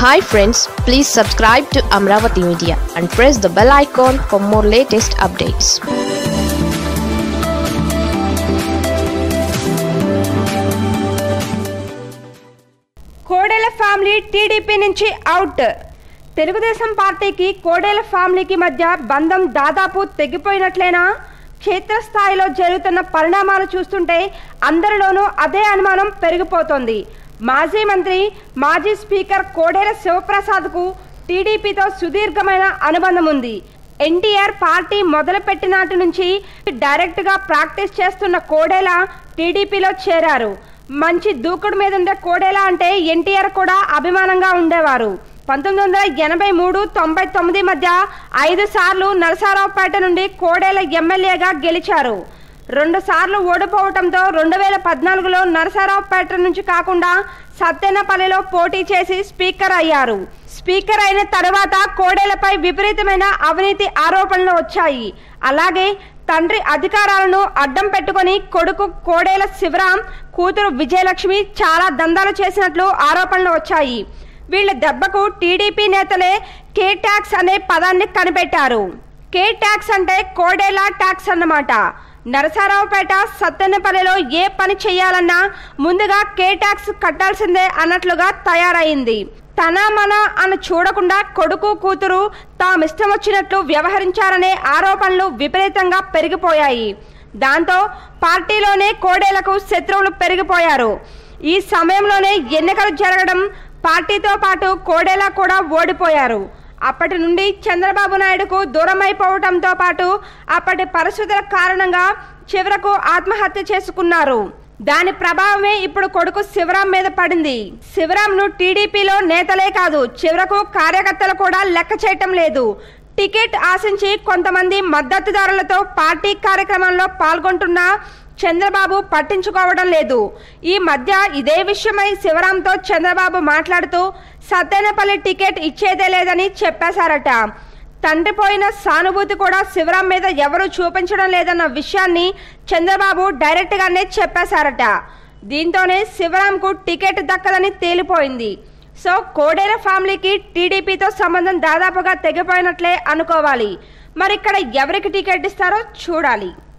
hi friends please subscribe to Amaravati media and press the bell icon for more latest updates Kodela family TDP నుంచి out Telugu Desam పార్టీకి కోడెల ఫ్యామిలీకి మధ్య బంధం దాదాపు తెగిపోయినట్లేనా క్షేత్రస్థాయిలో జరుగుతున్న పరిణామాలు చూస్తుంటే అందరిలోనూ అదే అనుమానం పెరిగిపోతోంది మాజీ మంత్రి మాజీ స్పీకర్ కోడెల శివప్రసాద్కు టీడీపీతో సుదీర్ఘమైన అనుబంధం ఉంది ఎన్టీఆర్ పార్టీ మొదలుపెట్టిన నాటి నుంచి డైరెక్ట్గా ప్రాక్టీస్ చేస్తున్న కోడెల టీడీపీలో చేరారు మంచి దూకుడు మీద ఉండే కోడేలా అంటే ఎన్టీఆర్ కూడా అభిమానంగా ఉండేవారు పంతొమ్మిది వందల ఎనభై మూడు తొంభై తొమ్మిది మధ్య ఐదు సార్లు నరసారావుపేట నుండి కోడేల ఎమ్మెల్యేగా గెలిచారు రెండు సార్లు ఓడిపోవడంతో రెండు వేల పద్నాలుగులో నరసారావుపేట నుంచి కాకుండా సత్తెనపల్లిలో పోటీ చేసి స్పీకర్ అయ్యారు స్పీకర్ అయిన తర్వాత కోడేలపై విపరీతమైన అవినీతి ఆరోపణలు వచ్చాయి అలాగే తండ్రి అధికారాలను అడ్డం పెట్టుకొని కొడుకు కోడేల శివరాం కూతురు విజయలక్ష్మి చాలా దందాలు చేసినట్లు ఆరోపణలు వచ్చాయి వీళ్ళ దెబ్బకు టీడీపీ నేతలే కే ట్యాక్స్ అనే పదాన్ని కనిపెట్టారు కే ట్యాక్స్ అంటే కోడేలా ట్యాక్స్ అన్నమాట నరసారావుపేట సత్తెనపల్లిలో ఏ పని చేయాలన్నా ముందుగా కే ట్యాక్స్ కట్టాల్సిందే అన్నట్లుగా తయారైంది తన మన అని చూడకుండా కొడుకు కూతురు తామిష్టం వచ్చినట్లు వ్యవహరించారనే ఆరోపణలు విపరీతంగా పెరిగిపోయాయి దాంతో పార్టీలోనే కోడేలకు శత్రువులు పెరిగిపోయారు ఈ సమయంలోనే ఎన్నికలు జరగడం పార్టీతో పాటు కోడేలా కూడా ఓడిపోయారు అప్పటి నుండి చంద్రబాబు నాయుడుకు దూరమైపోవడంతో పాటు అప్పటి పరిస్థితుల కారణంగా చివరకు ఆత్మహత్య చేసుకున్నారు దాని ప్రభావమే ఇప్పుడు కొడుకు శివరాం మీద పడింది శివరాంను టీడీపీలో నేతలే కాదు చివరకు కార్యకర్తలు కూడా లెక్క చేయటం లేదు టికెట్ ఆశించి కొంతమంది మద్దతుదారులతో పార్టీ కార్యక్రమంలో పాల్గొంటున్నా చంద్రబాబు పట్టించుకోవడం లేదు ఈ మధ్య ఇదే విషయమై శివరాంతో చంద్రబాబు మాట్లాడుతూ సత్తెనపల్లి టికెట్ ఇచ్చేదే లేదని చెప్పేశారట తండ్రి పోయిన సానుభూతి కూడా శివరాం మీద ఎవరూ చూపించడం లేదన్న విషయాన్ని చంద్రబాబు డైరెక్ట్గానే చెప్పేశారట దీంతోనే శివరాంకు టికెట్ దక్కదని తేలిపోయింది సో కోడేల ఫ్యామిలీకి టీడీపీతో సంబంధం దాదాపుగా తెగిపోయినట్లే అనుకోవాలి మరి ఇక్కడ ఎవరికి టికెట్ ఇస్తారో చూడాలి